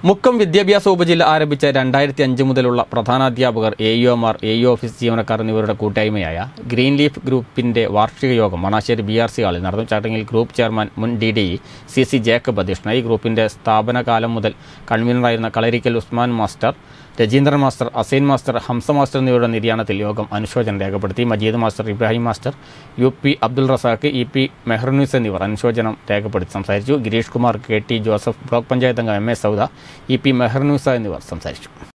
മുക്കം വിദ്യാഭ്യാസ ഉപജില്ല ആരംഭിച്ച രണ്ടായിരത്തി അഞ്ച് മുതലുള്ള പ്രധാനാധ്യാപകർ എ ഇ ഒമാർ എ ഇ ഓഫീസ് ജീവനക്കാർ എന്നിവരുടെ കൂട്ടായ്മയായ ഗ്രീൻ ലീഫ് ഗ്രൂപ്പിന്റെ വാർഷിക യോഗം മണാശ്ശേരി ബി ആർ സി ഹാളിൽ നടന്നു ചടങ്ങിൽ ഗ്രൂപ്പ് ചെയർമാൻ മുൻ D D C C Jacob അധ്യക്ഷനായി ഗ്രൂപ്പിന്റെ സ്ഥാപനകാലം മുതൽ കൺവീനറായിരുന്ന Kalarikkal Usman master Rajeendran master Assain master Hamsa master എന്നിവരുടെ നിര്യാണത്തിൽ യോഗം അനുശോചനം രേഖപ്പെടുത്തി Majeed master Ibrahim master U P Abdul Razak E P Mehranoos എന്നിവർ അനുശോചനം രേഖപ്പെടുത്തി സംസാരിച്ചു Girish Kumar K T Joseph block panchayat അംഗം M A Sauda E P Mehranoosa എന്നിവർ സംസാരിച്ചു